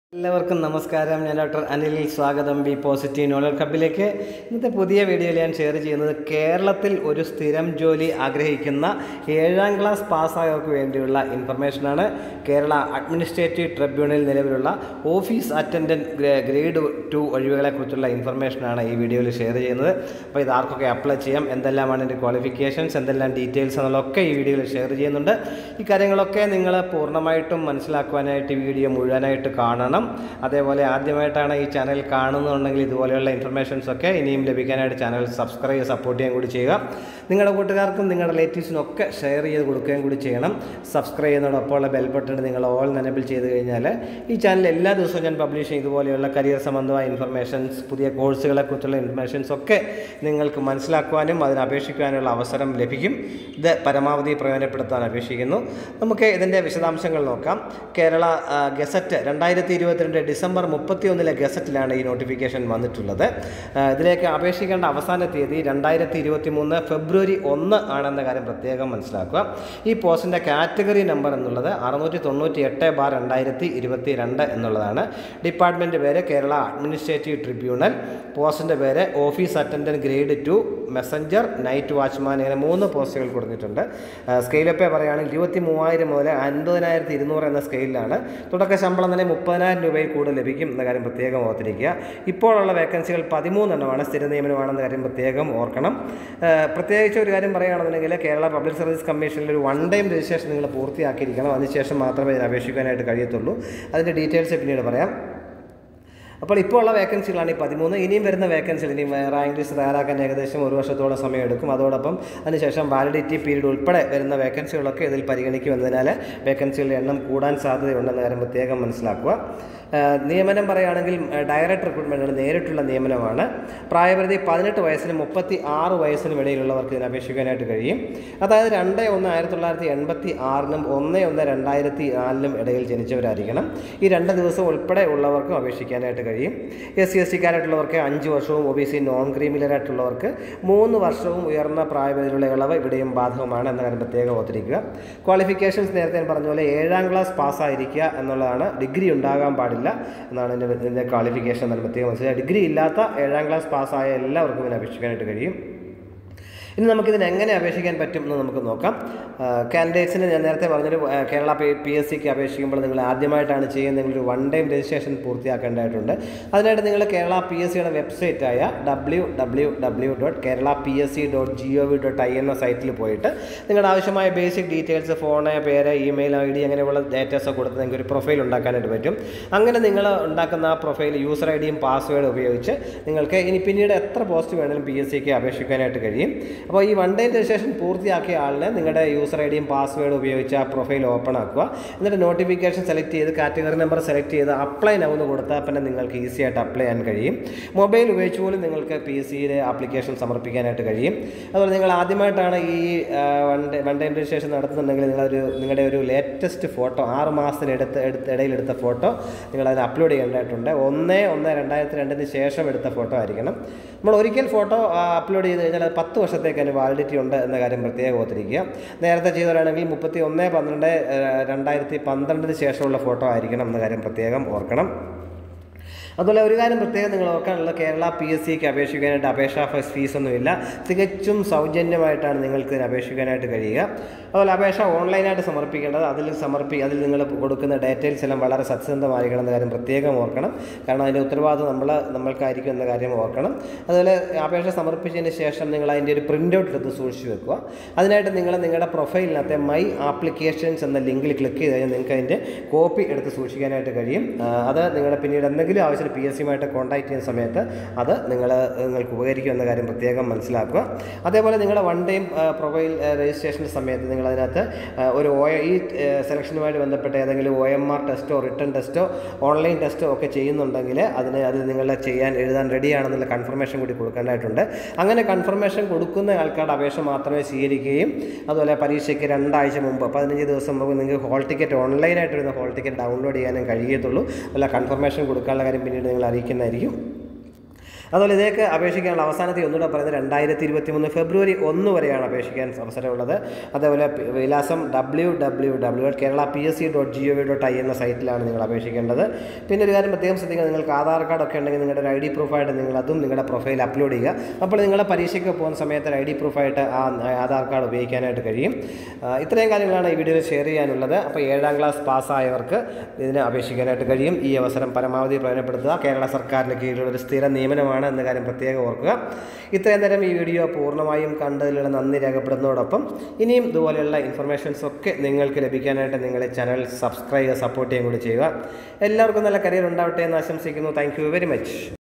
എല്ലാവർക്കും നമസ്കാരം ഞാൻ ഡോക്ടർ അനിൽ സ്വാഗതം ബി പോസിറ്റീവ് നോളജ് ഹബിലേക്ക് ഇന്നത്തെ പുതിയ വീഡിയോയിൽ ഞാൻ ഷെയർ ചെയ്യുന്നത് കേരളത്തിൽ ഒരു സ്ഥിരം ജോലി ആഗ്രഹിക്കുന്ന ഏഴാം ക്ലാസ് പാസ്സായവർക്ക് വേണ്ടിയുള്ള ഇൻഫർമേഷനാണ് കേരള അഡ്മിനിസ്ട്രേറ്റീവ് ട്രിബ്യൂണൽ നിലവിലുള്ള ഓഫീസ് അറ്റൻഡൻറ്റ് ഗ്രേഡ് ടു ഒഴിവുകളെക്കുറിച്ചുള്ള ഇൻഫർമേഷനാണ് ഈ വീഡിയോയിൽ ഷെയർ ചെയ്യുന്നത് അപ്പോൾ ഇത് ആർക്കൊക്കെ അപ്ലൈ ചെയ്യാം എന്തെല്ലാമാണ് എൻ്റെ ക്വാളിഫിക്കേഷൻസ് എന്തെല്ലാം ഡീറ്റെയിൽസ് എന്നുള്ളതൊക്കെ ഈ വീഡിയോയിൽ ഷെയർ ചെയ്യുന്നുണ്ട് ഈ കാര്യങ്ങളൊക്കെ നിങ്ങൾ പൂർണ്ണമായിട്ടും മനസ്സിലാക്കുവാനായിട്ട് ഈ വീഡിയോ മുഴുവനായിട്ട് കാണണം അതേപോലെ ആദ്യമായിട്ടാണ് ഈ ചാനൽ കാണുന്നുണ്ടെങ്കിൽ ഇതുപോലെയുള്ള ഇൻഫർമേഷൻസ് ഒക്കെ ഇനിയും ലഭിക്കാനായിട്ട് ചാനൽ സബ്സ്ക്രൈബ് ചെയ്ത് സപ്പോർട്ട് ചെയ്യാൻ കൂടി ചെയ്യുക നിങ്ങളുടെ കൂട്ടുകാർക്കും നിങ്ങളുടെ റിലേറ്റീവ്സിനും ഒക്കെ ഷെയർ ചെയ്ത് കൊടുക്കുകയും കൂടി ചെയ്യണം സബ്സ്ക്രൈബ് ചെയ്യുന്നതോടൊപ്പം ഉള്ള ബെൽ ബട്ടൺ നിങ്ങൾ ഓൾ എനബിൾ ചെയ്ത് കഴിഞ്ഞാൽ ഈ ചാനൽ എല്ലാ ദിവസവും ഞാൻ പബ്ലിഷ് ചെയ്യും ഇതുപോലെയുള്ള കരിയർ സംബന്ധമായ ഇൻഫർമേഷൻസ് പുതിയ കോഴ്സുകളെക്കുറിച്ചുള്ള ഇൻഫർമേഷൻസ് ഒക്കെ നിങ്ങൾക്ക് മനസ്സിലാക്കുവാനും അതിന് അപേക്ഷിക്കുവാനുള്ള അവസരം ലഭിക്കും ഇത് പരമാവധി പ്രയോജനപ്പെടുത്താൻ അപേക്ഷിക്കുന്നു നമുക്ക് ഇതിൻ്റെ വിശദാംശങ്ങൾ നോക്കാം കേരള ആ, ഗസറ്റ് രണ്ടായിരത്തി ഇരുപത്തിരണ്ട് ഡിസംബർ മുപ്പത്തി ഒന്നിലെ ഗസറ്റിലാണ് ഈ നോട്ടിഫിക്കേഷൻ വന്നിട്ടുള്ളത് ആ, ഇതിലേക്ക് അപേക്ഷിക്കേണ്ട അവസാന തീയതി രണ്ടായിരത്തി ഇരുപത്തി മൂന്ന് ഫെബ്രുവരി ഒന്ന് ആണെന്ന കാര്യം പ്രത്യേകം മനസ്സിലാക്കുക ഈ പോസ്റ്റിൻ്റെ കാറ്റഗറി നമ്പർ എന്നുള്ളത് അറുന്നൂറ്റി തൊണ്ണൂറ്റി എട്ട് ബാർ രണ്ടായിരത്തി ഇരുപത്തി രണ്ട് എന്നുള്ളതാണ് ഡിപ്പാർട്ട്മെൻറ്റ് പേര് കേരള അഡ്മിനിസ്ട്രേറ്റീവ് ട്രിബ്യൂണൽ പോസ്റ്റിൻ്റെ പേര് office attendant grade two messenger night watchman ഇങ്ങനെ മൂന്ന് പോസ്റ്റുകൾ കൊടുത്തിട്ടുണ്ട് സ്കെയിലപ്പേ പറയുകയാണെങ്കിൽ ഇരുപത്തി മൂവായിരം മുതൽ അൻപതിനായിരത്തി ഇരുന്നൂറ് എന്ന സ്കെയിലാണ് തുടക്ക ശമ്പളം തന്നെ മുപ്പതിനായിരം രൂപയിൽ കൂടുതൽ ലഭിക്കും എന്ന കാര്യം പ്രത്യേകം ഓർത്തിരിക്കുക ഇപ്പോഴുള്ള വേക്കൻസികൾ പതിമൂന്നെണ്ണമാണ് സ്ഥിര നിയമനമാണെന്ന കാര്യം പ്രത്യേകം ഓർക്കണം ആ, പ്രത്യേകിച്ച് ഒരു കാര്യം പറയുകയാണെന്നുണ്ടെങ്കിൽ കേരള പബ്ലിക് സർവീസ് കമ്മീഷനിൽ ഒരു വൺ ടൈം രജിസ്ട്രേഷൻ നിങ്ങൾ പൂർത്തിയാക്കിയിരിക്കണം അതിനുശേഷം മാത്രമേ ഇതിന് അപേക്ഷിക്കാനായിട്ട് കഴിയത്തുള്ളൂ അതിൻ്റെ ഡീറ്റെയിൽസ് പിന്നീട് പറയാം അപ്പോൾ ഇപ്പോൾ ഉള്ള വേക്കൻസികളാണ് ഈ പതിമൂന്ന് ഇനിയും വരുന്ന വേക്കൻസികൾ ഇനി റാങ്ക് ലിസ്റ്റ് തയ്യാറാക്കാൻ ഏകദേശം ഒരു വർഷത്തോളം സമയം എടുക്കും അതോടൊപ്പം അതിനുശേഷം വാലിഡിറ്റി പീരീഡ് ഉൾപ്പെടെ വരുന്ന വേക്കൻസികളൊക്കെ ഇതിൽ പരിഗണിക്കുമെന്നതിനാൽ വേക്കൻസികളുടെ എണ്ണം കൂടാൻ സാധ്യതയുണ്ടെന്ന കാര്യം പ്രത്യേകം മനസ്സിലാക്കുക ആ, നിയമനം പറയുകയാണെങ്കിൽ ഡയറക്റ്റ് റിക്രൂട്ട്മെൻറ്റാണ് നേരിട്ടുള്ള നിയമനമാണ് പ്രായപരിധി പതിനെട്ട് വയസ്സിനും മുപ്പത്തി ആറ് വയസ്സിനും ഇടയിലുള്ളവർക്ക് ഇതിന് അപേക്ഷിക്കാനായിട്ട് കഴിയും അതായത് രണ്ട് ഒന്ന് ആയിരത്തി തൊള്ളായിരത്തി എൺപത്തി ആറിനും ഒന്ന് ഒന്ന് രണ്ടായിരത്തി നാലിനും ഇടയിൽ ജനിച്ചവരായിരിക്കണം ഈ രണ്ട് ദിവസം ഉൾപ്പെടെ ഉള്ളവർക്കും അപേക്ഷിക്കാനായിട്ട് കഴിയും എസ് സി എസ് ടിക്കാരായിട്ടുള്ളവർക്ക് അഞ്ച് വർഷവും ഒ ബി സി നോൺ ക്രീമിലറായിട്ടുള്ളവർക്ക് മൂന്ന് വർഷവും ഉയർന്ന പ്രായപരിധിയിലുള്ള ഇളവ് ഇവിടെയും ബാധകമാണ് എന്ന കാര്യം പ്രത്യേകം ഓർത്തിരിക്കുക ക്വാളിഫിക്കേഷൻസ് നേരത്തെ ഞാൻ പറഞ്ഞ പോലെ ഏഴാം ക്ലാസ് പാസ്സായിരിക്കുക എന്നുള്ളതാണ് ഡിഗ്രി ഉണ്ടാകാൻ പാടില്ല എന്നാണ് എൻ്റെ ഇതിൻ്റെ ക്വാളിഫിക്കേഷൻ എന്നാണ് പ്രത്യേകം മനസ്സിലാക്കുക ഡിഗ്രി ഇല്ലാത്ത ഏഴാം ക്ലാസ് പാസ്സായ എല്ലാവർക്കും ഇതിന് അപേക്ഷിക്കാനായിട്ട് കഴിയും ഇനി നമുക്കിതിന് എങ്ങനെ അപേക്ഷിക്കാൻ പറ്റും എന്ന് നമുക്ക് നോക്കാം കാൻഡിഡേറ്റ്സിന് ഞാൻ നേരത്തെ പറഞ്ഞൊരു ആ, കേരള പി പി എസ് സിക്ക് അപേക്ഷിക്കുമ്പോൾ നിങ്ങൾ ആദ്യമായിട്ടാണ് ചെയ്യുന്നതെങ്കിൽ ഒരു വൺ ടൈം രജിസ്ട്രേഷൻ പൂർത്തിയാക്കേണ്ടതായിട്ടുണ്ട് അതിനായിട്ട് നിങ്ങൾ കേരള പി എസ് സിയുടെ വെബ്സൈറ്റായ W W W dot Kerala P S C dot G O V dot I എന്ന സൈറ്റിൽ പോയിട്ട് നിങ്ങളുടെ ആവശ്യമായ ബേസിക് ഡീറ്റെയിൽസ് ഫോണ് പേര് ഇമെയിൽ ഐ ഡി അങ്ങനെയുള്ള ഡേറ്റാസ് കൊടുത്ത് നിങ്ങൾക്ക് ഒരു പ്രൊഫൈൽ ഉണ്ടാക്കാനായിട്ട് പറ്റും അങ്ങനെ നിങ്ങൾ ഉണ്ടാക്കുന്ന ആ പ്രൊഫൈൽ യൂസർ ഐ ഡിയും പാസ്വേഡും ഉപയോഗിച്ച് നിങ്ങൾക്ക് ഇനി പിന്നീട് എത്ര പോസ്റ്റ് വേണമെങ്കിലും പി എസ് സിക്ക് അപേക്ഷിക്കാനായിട്ട് കഴിയും അപ്പോൾ ഈ വൺ ഡേ രജിസ്ട്രേഷൻ പൂർത്തിയാക്കിയ ആളിന് നിങ്ങളുടെ യൂസർ ഐ ഡിയും പാസ്വേഡും ഉപയോഗിച്ച് ആ പ്രൊഫൈൽ ഓപ്പൺ ആക്കുക എന്നിട്ട് നോട്ടിഫിക്കേഷൻ സെലക്ട് ചെയ്ത് കാറ്റഗറി നമ്പർ സെലക്ട് ചെയ്ത് അപ്ലൈ നൗ എന്ന് കൊടുത്താൽ പിന്നെ നിങ്ങൾക്ക് ഈസി ആയിട്ട് അപ്ലൈ ചെയ്യാൻ കഴിയും മൊബൈൽ ഉപയോഗിച്ച് പോലും നിങ്ങൾക്ക് പി എസ് സിയുടെ ആപ്ലിക്കേഷൻ സമർപ്പിക്കാനായിട്ട് കഴിയും അതുപോലെ നിങ്ങൾ ആദ്യമായിട്ടാണ് ഈ one day one time registration നടത്തുന്നുണ്ടെങ്കിൽ നിങ്ങളൊരു നിങ്ങളുടെ ഒരു ലേറ്റസ്റ്റ് ഫോട്ടോ ആറ് മാസത്തിന് എടുത്ത് എടുത്ത് ഇടയിലെടുത്ത ഫോട്ടോ നിങ്ങൾ അതിന് അപ്ലോഡ് ചെയ്യേണ്ടതായിട്ടുണ്ട് ഒന്ന് ഒന്ന് രണ്ടായിരത്തി രണ്ടിന് ശേഷം എടുത്ത ഫോട്ടോ ആയിരിക്കണം നമ്മൾ ഒരിക്കൽ ഫോട്ടോ അപ്ലോഡ് ചെയ്ത് കഴിഞ്ഞാൽ അത് പത്ത് വർഷത്തേക്ക് അതിന് വാലിഡിറ്റി ഉണ്ട് എന്ന കാര്യം പ്രത്യേകം ഓർത്തിരിക്കുക നേരത്തെ ചെയ്തവരാണെങ്കിൽ മുപ്പത്തി ഒന്ന് പന്ത്രണ്ട് രണ്ടായിരത്തി പന്ത്രണ്ടിന് ശേഷമുള്ള ഫോട്ടോ ആയിരിക്കണം എന്ന കാര്യം പ്രത്യേകം ഓർക്കണം അതുപോലെ ഒരു കാര്യം പ്രത്യേകം നിങ്ങൾ ഓർക്കാനുള്ള കേരള പി എസ് സിക്ക് അപേക്ഷിക്കാനായിട്ട് അപേക്ഷാ ഫീസ് ഫീസൊന്നുമില്ല തികച്ചും സൗജന്യമായിട്ടാണ് നിങ്ങൾക്ക് ഇതിന് അപേക്ഷിക്കാനായിട്ട് കഴിയുക അതുപോലെ അപേക്ഷ ഓൺലൈനായിട്ട് സമർപ്പിക്കേണ്ടത് അതിൽ സമർപ്പി അതിൽ നിങ്ങൾ കൊടുക്കുന്ന ഡീറ്റെയിൽസ് എല്ലാം വളരെ സത്യസന്ധമായിരിക്കണം എന്ന കാര്യം പ്രത്യേകം ഓർക്കണം കാരണം അതിൻ്റെ ഉത്തരവാദിത്വം നമ്മൾ നമ്മൾക്കായിരിക്കും എന്ന കാര്യം ഓർക്കണം അതുപോലെ അപേക്ഷ സമർപ്പിച്ചതിന് ശേഷം നിങ്ങൾ അതിൻ്റെ ഒരു പ്രിൻ്റ് ഔട്ട് എടുത്ത് സൂക്ഷിച്ച് വെക്കുക അതിനായിട്ട് നിങ്ങൾ നിങ്ങളുടെ പ്രൊഫൈലിനകത്തെ മൈ ആപ്ലിക്കേഷൻസ് എന്ന ലിങ്കിൽ ക്ലിക്ക് ചെയ്ത് കഴിഞ്ഞാൽ നിങ്ങൾക്ക് അതിൻ്റെ കോപ്പി എടുത്ത് സൂക്ഷിക്കാനായിട്ട് കഴിയും ആ, അത് നിങ്ങളുടെ പിന്നീട് എന്തെങ്കിലും ആവശ്യത്തിന് പി എസ് സിയുമായിട്ട് കോൺടാക്ട് ചെയ്യുന്ന സമയത്ത് അത് നിങ്ങൾ നിങ്ങൾക്ക് ഉപകരിക്കും എന്ന കാര്യം പ്രത്യേകം മനസ്സിലാക്കുക അതേപോലെ നിങ്ങളുടെ വൺ ടൈം പ്രൊഫൈൽ രജിസ്ട്രേഷൻ സമയത്ത് നിങ്ങൾ അതിനകത്ത് ആ, ഒരു ഒ ഈ സെലക്ഷനുമായിട്ട് ബന്ധപ്പെട്ട ഏതെങ്കിലും ഒ എം ആർ ടെസ്റ്റോ റിട്ടേൺ ടെസ്റ്റോ ഓൺലൈൻ ടെസ്റ്റോ ഒക്കെ ചെയ്യുന്നുണ്ടെങ്കിൽ അതിന് അത് നിങ്ങൾ ചെയ്യാൻ എഴുതാൻ റെഡിയാണെന്നുള്ള കൺഫർമേഷൻ കൂടി കൊടുക്കേണ്ടതായിട്ടുണ്ട് അങ്ങനെ കൺഫർമേഷൻ കൊടുക്കുന്ന ആൾക്കാരുടെ അപേക്ഷ മാത്രമേ സ്വീകരിക്കുകയും അതുപോലെ പരീക്ഷയ്ക്ക് രണ്ടാഴ്ച മുമ്പ് പതിനഞ്ച് ദിവസം മുമ്പ് നിങ്ങൾക്ക് ഹോൾ ടിക്കറ്റ് ഓൺലൈനായിട്ട് വരുന്ന ഹോൾ ടിക്കറ്റ് ഡൗൺലോഡ് ചെയ്യാനും കഴിയത്തുള്ളൂ അല്ല കൺഫർമേഷൻ കൊടുക്കാനുള്ള കാര്യം പിന്നീട് നിങ്ങൾ അറിയിക്കുന്നതായിരിക്കും അതുപോലെ ഇതിലേക്ക് അപേക്ഷിക്കാനുള്ള അവസാന തീയതി ഒന്നുകൂടെ പറയുന്നത് രണ്ടായിരത്തി ഇരുപത്തി മൂന്ന് ഫെബ്രുവരി ഒന്ന് വരെയാണ് അപേക്ഷിക്കാൻ അവസരമുള്ളത് അതേപോലെ പി- വിലാസം W W W Kerala P S C dot G O V dot I എന്ന സൈറ്റിലാണ് നിങ്ങൾ അപേക്ഷിക്കേണ്ടത് പിന്നെ ഒരു കാര്യം പ്രത്യേകം ശ്രദ്ധിക്കുക നിങ്ങൾക്ക് ആധാർ കാർഡ് ഒക്കെ ഉണ്ടെങ്കിൽ നിങ്ങളുടെ ഒരു ഐ ഡി പ്രൂഫായിട്ട് നിങ്ങൾ അതും നിങ്ങളുടെ പ്രൊഫൈൽ അപ്ലോഡ് ചെയ്യുക അപ്പോൾ നിങ്ങളുടെ പരീക്ഷയ്ക്ക് പോകുന്ന സമയത്ത് ഐ ഡി പ്രൂഫായിട്ട് ആ ആധാർ കാർഡ് ഉപയോഗിക്കാനായിട്ട് കഴിയും ആ, ഇത്രയും കാര്യങ്ങളാണ് ഈ വീഡിയോയിൽ ഷെയർ ചെയ്യാനുള്ളത് അപ്പോൾ ഏഴാം ക്ലാസ് പാസ്സായവർക്ക് ഇതിന് അപേക്ഷിക്കാനായിട്ട് കഴിയും ഈ അവസരം പരമാവധി പ്രയോജനപ്പെടുത്തുക കേരള സർക്കാരിൻ്റെ കീഴിലുള്ള ഒരു സ്ഥിര നിയമനമാണ് എന്ന കാര്യം പ്രത്യേകം ഓർക്കുക ഇത്രയും നേരം ഈ വീഡിയോ പൂർണ്ണമായും കണ്ടതിലുള്ള നന്ദി രേഖപ്പെടുന്നതോടൊപ്പം ഇനിയും ഇതുപോലെയുള്ള ഇൻഫർമേഷൻസ് ഒക്കെ നിങ്ങൾക്ക് ലഭിക്കാനായിട്ട് നിങ്ങളുടെ ചാനൽ സബ്സ്ക്രൈബ് സപ്പോർട്ട് ചെയ്യുകയും കൂടി ചെയ്യുക എല്ലാവർക്കും നല്ല കരിയർ ഉണ്ടാവട്ടെ എന്ന് ആശംസിക്കുന്നു താങ്ക് യു വെരി മച്ച്